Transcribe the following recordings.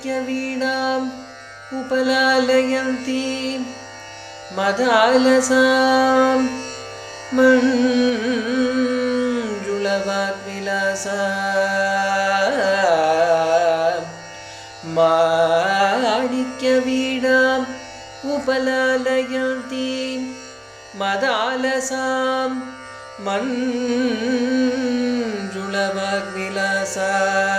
माणिक्यवीणाम् उपलालयन्ती मदालसाम् मञ्जुलवाग्विलासा माणिक्यवीणाम् उपलालयन्ती मदालसाम् मञ्जुलवाग्विलासा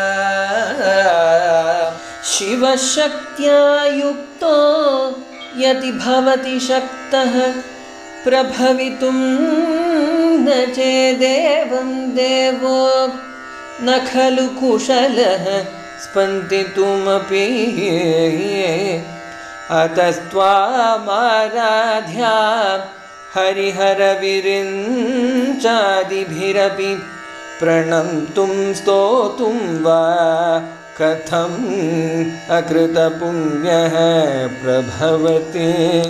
शिवशक्त्या युक्तो यदि भवति शक्तः प्रभवितुं न चेदेवं देवो न खलु कुशलः स्पन्दितुमपि अतस्त्वामाराध्या हरिहरविरिञ्चादिभिरपि प्रणन्तुं स्तोतुं वा कथम् अकृतपुण्यः प्रभवति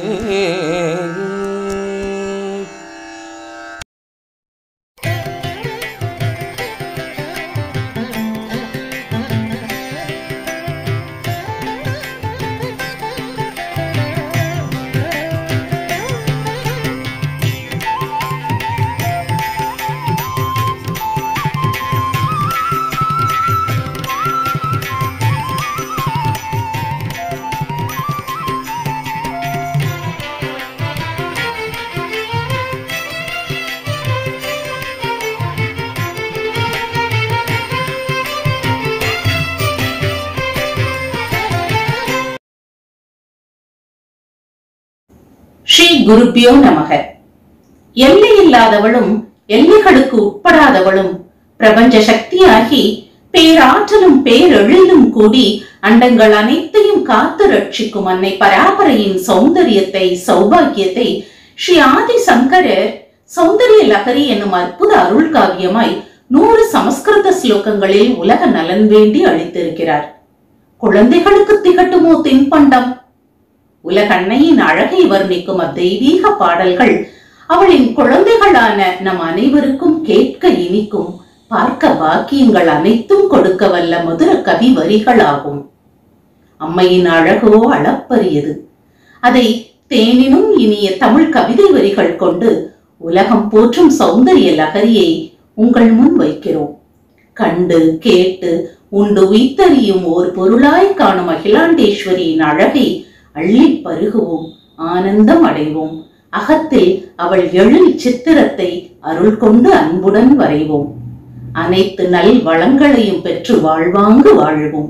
ஸ்ரீ குருப்பியோ நமக எல்லையில்லாதவளும் எல்லைகளுக்கு உட்படாதவளும் பிரபஞ்ச சக்தியாகி பேராற்றலும் பேரெழிலும் கூடி அண்டங்கள் அனைத்தையும் காத்து ரட்சிக்கும் அன்னை பராபரையின் சௌந்தரியத்தை சௌபாகியத்தை ஸ்ரீ ஆதி சங்கரர் சௌந்தரிய லகரி என்னும் அற்புத அருள் காவியமாய் நூறு சமஸ்கிருத ஸ்லோகங்களில் உலக நலன் வேண்டி அளித்திருக்கிறார் குழந்தைகளுக்கு திகட்டுமோ தின்பண்டம் உலகண்ணையின் அழகை வர்ணிக்கும் அத்தெய்வீக பாடல்கள் அவளின் குழந்தைகளான நம் அனைவருக்கும் கேட்க இனிக்கும் பார்க்க பாக்கியங்கள் அனைத்தும் கொடுக்க வல்ல மதுர கவி வரிகளாகும் அம்மையின் அழகோ அளப்பரியது அதை தேனினும் இனிய தமிழ் கவிதை வரிகள் கொண்டு உலகம் போற்றும் சௌந்தரிய லகரியை உங்கள் முன் வைக்கிறோம் கண்டு கேட்டு உண்டு உய்த்தறியும் ஓர் பொருளாய் காணும் அகிலாண்டேஸ்வரியின் அழகை அள்ளிப் பருகுவோம் ஆனந்தம் அடைவோம் அகத்தில் அவள் எழில் சித்திரத்தை அருள் கொண்டு அன்புடன் வரைவோம் அனைத்து நல் வளங்களையும் பெற்று வாழ்வாங்கு வாழ்வோம்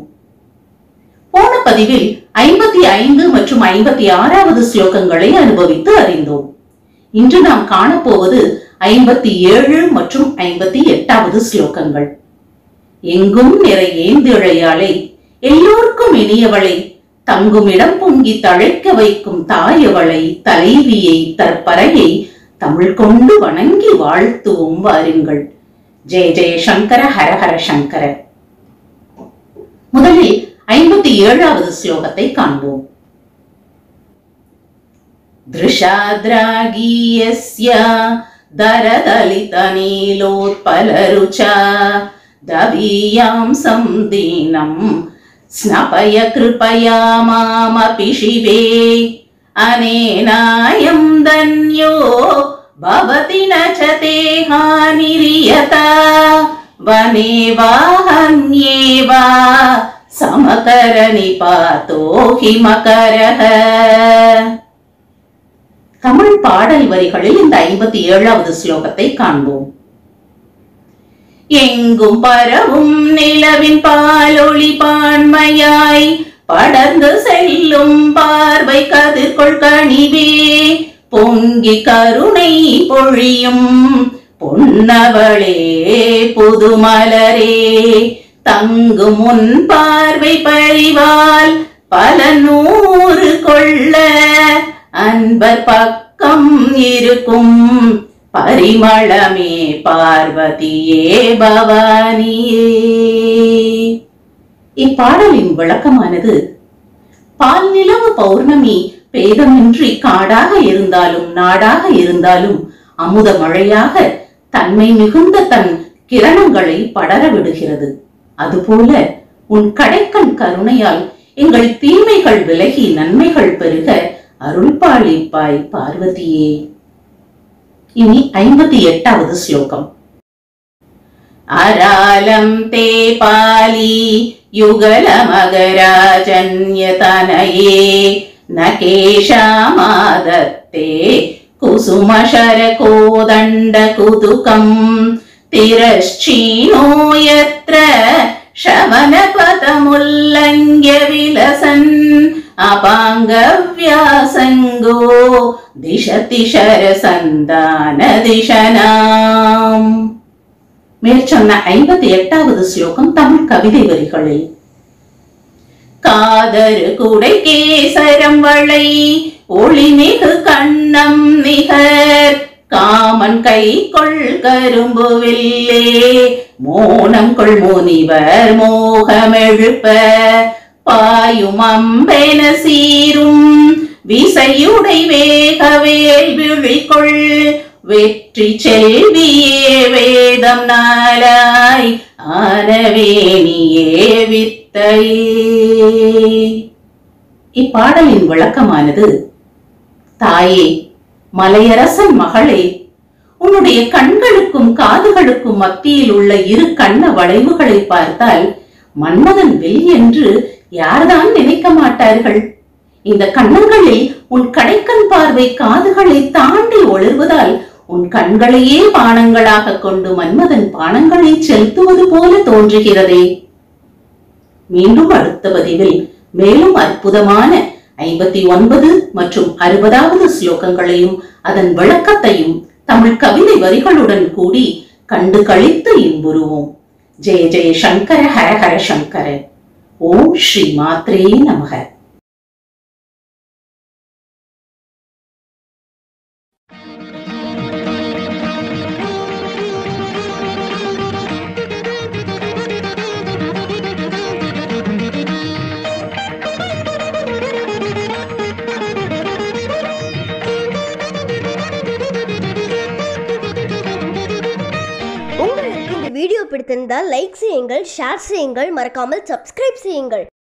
போன பதிவில் ஐம்பத்தி ஐந்து மற்றும் ஐம்பத்தி ஆறாவது ஸ்லோகங்களை அனுபவித்து அறிந்தோம் இன்று நாம் காணப்போவது ஐம்பத்தி ஏழு மற்றும் ஐம்பத்தி எட்டாவது ஸ்லோகங்கள் எங்கும் நிறை ஏந்திழையாளை எல்லோருக்கும் இனியவளை தங்கும் இடம் பொங்கி தழைக்க வைக்கும் தாயவளை தலைவியை தற்பறையை தமிழ் கொண்டு வணங்கி வாழ்த்துவோம் வாருங்கள் ஜெய ஜெய சங்கர ஹர ஹர சங்கர முதலில் ஐம்பத்தி ஏழாவது ஸ்லோகத்தை காண்போம் दृशाद्रागीयस्य दरदलितनीलोत्पलरुचा दवीयां संदीनं स्नपय कृपया मामपि शिवे अनेनायं धन्यो भवति न च ते हानिरियता वने वा हन्ये वा समकरनिपातो हि मकरः தமிழ் பாடல் வரிகளில் இந்த ஐம்பத்தி ஏழாவது ஸ்லோகத்தை காண்போம் எங்கும் பரவும் நிலவின் பாலொளி பான்மையாய் படர்ந்து செல்லும் பார்வை கதிர்கொள் கனிவே பொங்கி கருணை பொழியும் பொன்னவளே புதுமலரே தங்கும் முன் பார்வை பறிவால் பல நூறு கொள்ள அன்பர் பக்கம் இருக்கும் பரிமளமே பார்வதியே பவானியே இப்பாடலின் விளக்கமானது பால் நிலவு பௌர்ணமி பேதமின்றி காடாக இருந்தாலும் நாடாக இருந்தாலும் அமுத மழையாக தன்மை மிகுந்த தன் கிரணங்களை படர விடுகிறது அதுபோல உன் கடைக்கண் கருணையால் எங்கள் தீமைகள் விலகி நன்மைகள் பெருக அருள் பாலிப்பாய் பார்வதியே இனி ஐம்பத்தி எட்டாவது ஸ்லோகம் அராலம் தே பாலி யுகல மகராஜன்யதனயே நகேஷாமாதத்தே குசுமஷர கோதண்ட குதுகம் திரश्चीनो यत्र शमनपदमुल्लङ्घ्य विलसन् अपाङ्गव्यासङ्गो दिशति शरसन्दानदिशनाम् மேற்சொன்ன ஐம்பத்தி எட்டாவது ஸ்லோகம் தமிழ் கவிதை வரிகளில் காதரு குடை கேசரம் வளை ஒளிமிகு கண்ணம் நிகர் காமன் கை கொள் கரும்பு வில்லே மோனம் கொள் முனிவர் மோகமெழுப்ப பாயும் அம்பென சீரும் விசையுடை வேகவேல் விழிகொள் வெற்றி செல்வியே வேதம் நாளாய் ஆனவேணியே வித்தையே இப்பாடலின் விளக்கமானது தாயே மலையரசன் மகளே உன்னுடைய கண்களுக்கும் காதுகளுக்கும் மத்தியில் உள்ள இரு கண்ண வளைவுகளை பார்த்தால் மன்மதன் வில் என்று யார்தான் நினைக்க மாட்டார்கள் இந்த கண்ணங்களில் உன் கடைக்கண் பார்வை காதுகளை தாண்டி ஒளிர்வதால் உன் கண்களையே பானங்களாக கொண்டு மன்மதன் பானங்களை செலுத்துவது போல தோன்றுகிறதே மீண்டும் அடுத்த பதிவில் மேலும் அற்புதமான ஐம்பத்தி ஒன்பது மற்றும் அறுபதாவது ஸ்லோகங்களையும் அதன் விளக்கத்தையும் தமிழ் கவிதை வரிகளுடன் கூடி கண்டு கழித்து இன்புறுவோம் ஜெய ஜெய சங்கர ஹர ஹர சங்கர ஓம் ஸ்ரீ மாத்ரே நமக உங்களுக்கு இந்த வீடியோ பிடித்திருந்தால் லைக் செய்யுங்கள் ஷேர் செய்யுங்கள் மறக்காமல் சப்ஸ்கிரைப் செய்யுங்கள்